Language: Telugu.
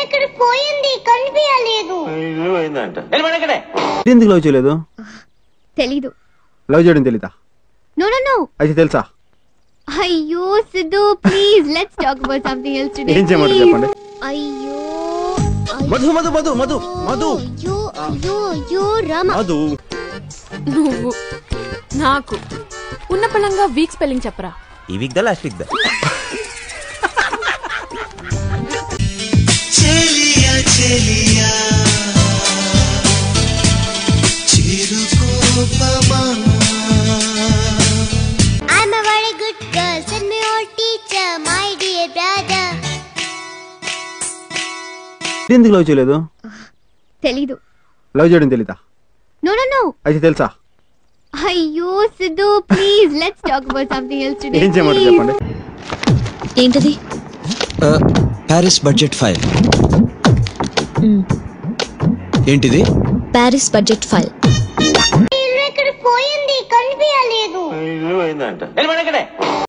ఇక్కడ పోయింది కనిపించలేదు ఏమైందంట ఎందుకు లవ్ చేయలేదు తెలీదు లవ్ చేయడం తెలీదా నో నో నో అయితే తెలుసా అయ్యో Siddhu please let's talk about something else today ఏం చేయమంటారు చెప్పండి అయ్యో మధు మధు మధు మధు మధు అయ్యో అయ్యో అయ్యో రామ మధు నువ్వు నాకు ఉన్న పళంగా వీక్ స్పెల్లింగ్ చెప్పరా ఈ వీక్ దా లాస్ట్ వీక్ దా చెలియా చెలియా చిరుకోపమా I'm a very good girl. Send me your teacher, my dear brother. ఎందుకు లవ్ చేయలేదు తెలీదు లవ్ చేయడం తెలీదా నో నో నో అయితే తెలుసా అయ్యో Siddhu please let's talk about something else today ఏం చేయమంటారు చెప్పండి ఏంటది ప్యారిస్ బడ్జెట్ ఫైల్ ఏంటిది ప్యారిస్ బడ్జెట్ ఫైల్ ఇక్కడ పోయింది కనిపించలేదు ఏమైందంట